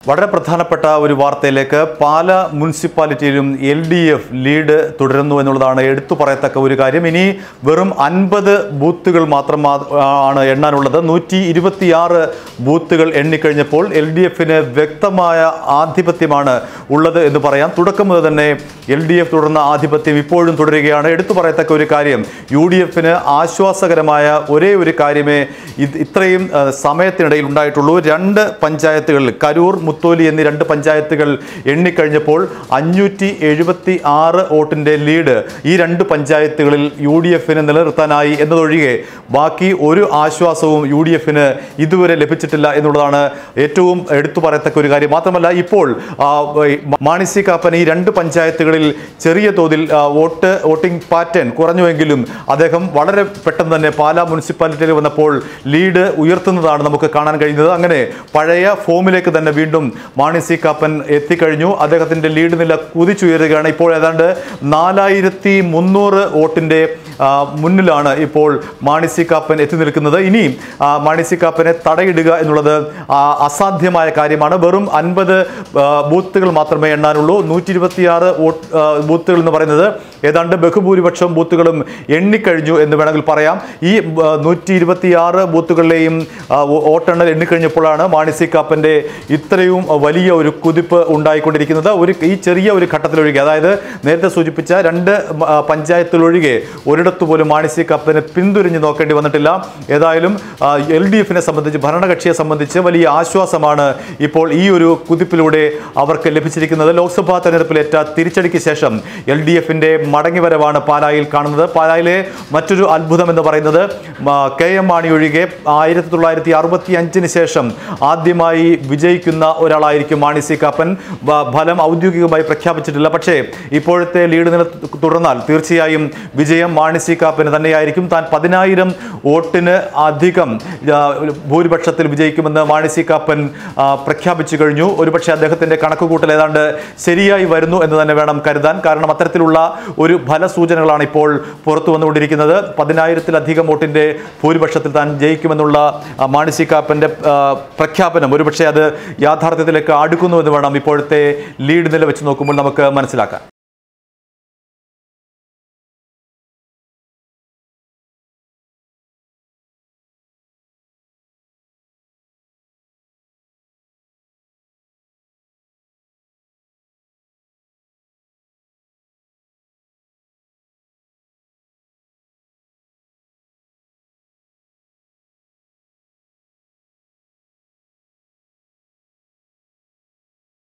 വളരെ പ്രധാനപ്പെട്ട ഒരു വാർത്തയിലേക്ക് പാല മുനിസിപ്പാലിറ്റിയിലും എൽ ഡി എഫ് ലീഡ് തുടരുന്നു എന്നുള്ളതാണ് എടുത്തു പറയത്തക്ക ഒരു കാര്യം ഇനി വെറും അൻപത് ബൂത്തുകൾ മാത്രം മാ- ആണ് എണ്ണാനുള്ളത് നൂറ്റി ഇരുപത്തിയാറ് ബൂത്തുകൾ എണ്ണിക്കഴിഞ്ഞപ്പോൾ എൽ ഡി എഫിന് വ്യക്തമായ ആധിപത്യമാണ് ഉള്ളത് എന്ന് പറയാം തുടക്കം മുതൽ തന്നെ എൽ ഡി എഫ് തുടർന്ന ആധിപത്യം ഇപ്പോഴും തുടരുകയാണ് എടുത്തു പറയത്തക്ക ഒരു കാര്യം യു ഡി എഫിന് ആശ്വാസകരമായ ഒരേ ഒരു കാര്യമേ ഇത് ഇത്രയും ആ, സമയത്തിനിടയിൽ ഉണ്ടായിട്ടുള്ളൂ രണ്ട് പഞ്ചായത്തുകളിൽ കരൂർ മുത്തോലി എന്നീ രണ്ട് പഞ്ചായത്തുകൾ എണ്ണിക്കഴിഞ്ഞപ്പോൾ അഞ്ഞൂറ്റി എഴുപത്തി ആറ് വോട്ടിൻ്റെ ലീഡ് ഈ രണ്ട് പഞ്ചായത്തുകളിൽ യു ഡി എഫിന് നിലനിർത്താനായി എന്നതൊഴികെ ബാക്കി ഒരു ആശ്വാസവും യു ഡി എഫിന് ഇതുവരെ ലഭിച്ചിട്ടില്ല എന്നുള്ളതാണ് ഏറ്റവും എടുത്തു പറയത്തക്ക ഒരു കാര്യം മാത്രമല്ല ഇപ്പോൾ ആ, ഈ മാണി സി കാപ്പൻ ഈ രണ്ട് പഞ്ചായത്തുകളിൽ ചെറിയ തോതിൽ ആ, വോട്ട് വോട്ടിംഗ് പാറ്റേൺ കുറഞ്ഞുവെങ്കിലും അദ്ദേഹം വളരെ പെട്ടെന്ന് തന്നെ പാലാ മുനിസിപ്പാലിറ്റിയിൽ വന്നപ്പോൾ ലീഡ് ഉയർത്തുന്നതാണ് നമുക്ക് കാണാൻ കഴിയുന്നത് അങ്ങനെ പഴയ ഫോമിലേക്ക് തന്നെ വീണ്ടും മാണി സി കാപ്പൻ എത്തിക്കഴിഞ്ഞു അദ്ദേഹത്തിന്റെ ലീഡ് നില കുതിച്ചുയരുകയാണ് ഇപ്പോൾ ഏതാണ്ട് നാലായിരത്തി മുന്നൂറ് വോട്ടിന്റെ ആ, മുന്നിലാണ് ഇപ്പോൾ മാണി സി കാപ്പൻ എത്തി നിൽക്കുന്നത് ഇനി ആ, മാണി സി കാപ്പനെ തടയിടുക എന്നുള്ളത് ആ, അസാധ്യമായ കാര്യമാണ് വെറും അൻപത് ബൂത്തുകൾ മാത്രമേ എണ്ണാനുള്ളൂ നൂറ്റി ഇരുപത്തിയാറ് വോട്ട് ആ, ബൂത്തുകൾ എന്ന് പറയുന്നത് ഏതാണ്ട് ബഹുഭൂരിപക്ഷം ബൂത്തുകളും എണ്ണിക്കഴിഞ്ഞു എന്ന് വേണമെങ്കിൽ പറയാം ഈ നൂറ്റി ഇരുപത്തിയാറ് ബൂത്തുകളിലെയും ആ, വോ- വോട്ടെണ്ണൽ എണ്ണിക്കഴിഞ്ഞപ്പോഴാണ് മാണി സി കാപ്പൻ്റെ ഇത്രയും വലിയ ഒരു കുതിപ്പ് ഉണ്ടായിക്കൊണ്ടിരിക്കുന്നത് ഒരു ഈ ചെറിയ ഒരു ഘട്ടത്തിലൊഴികെ അതായത് നേരത്തെ സൂചിപ്പിച്ച രണ്ട് മ- ആ, പഞ്ചായത്തിലൊഴികെ ഒരിടത്ത് പോലും മാണി സി കാപ്പനെ പിന്തുരിഞ്ഞ് നോക്കേണ്ടി വന്നിട്ടില്ല ഏതായാലും എൽ ഡി എഫിനെ സംബന്ധിച്ച് ഭരണകക്ഷിയെ സംബന്ധിച്ച് വലിയ ആശ്വാസമാണ് ഇപ്പോൾ ഈ ഒരു കുതിപ്പിലൂടെ അവർക്ക് ലഭിച്ചിരിക്കുന്നത് ലോക്സഭാ തെരഞ്ഞെടുപ്പിലേറ്റ തിരിച്ചടിക്ക് ശേഷം എൽ ഡി എഫിന്റെ മടങ്ങിവരവാണ് പാലായിൽ കാണുന്നത് പാലായിലെ മറ്റൊരു അത്ഭുതം എന്ന് പറയുന്നത് മ, കെ എം മാണി ഒഴികെ ആയിരത്തി തൊള്ളായിരത്തി അറുപത്തി അഞ്ചിന് ശേഷം ആദ്യമായി വിജയിക്കുന്ന ഒരാളായിരിക്കും മാണി സി കാപ്പൻ ബ- ഫലം ഔദ്യോഗികമായി പ്രഖ്യാപിച്ചിട്ടില്ല പക്ഷേ ഇപ്പോഴത്തെ ലീഡ് നില തുടർന്നാൽ തീർച്ചയായും വിജയം മാണി സി കാപ്പന് തന്നെയായിരിക്കും താൻ പതിനായിരം വോട്ടിന് അധികം ആ, ഭൂരിപക്ഷത്തിൽ വിജയിക്കുമെന്ന് മാണി സി കാപ്പൻ ആ, പ്രഖ്യാപിച്ചു കഴിഞ്ഞു ഒരുപക്ഷെ അദ്ദേഹത്തിന്റെ കണക്കുകൂട്ടൽ ഏതാണ്ട് ശരിയായി വരുന്നു എന്ന് തന്നെ വേണം കരുതാൻ കാരണം അത്തരത്തിലുള്ള ഒരു ഫലസൂചനകളാണ് ഇപ്പോൾ പുറത്തു വന്നുകൊണ്ടിരിക്കുന്നത് പതിനായിരത്തിലധികം വോട്ടിന്റെ ഭൂരിപക്ഷത്തിൽ താൻ ജയിക്കുമെന്നുള്ള ആ, മാണി സി കാപ്പന്റെ ആ, പ്രഖ്യാപനം ഒരുപക്ഷെ അത് യാഥാർത്ഥ്യത്തിലേക്ക് അടുക്കുന്നു എന്ന് വേണം ഇപ്പോഴത്തെ ലീഡ് നില വെച്ച് നോക്കുമ്പോൾ നമുക്ക് മനസ്സിലാക്കാൻ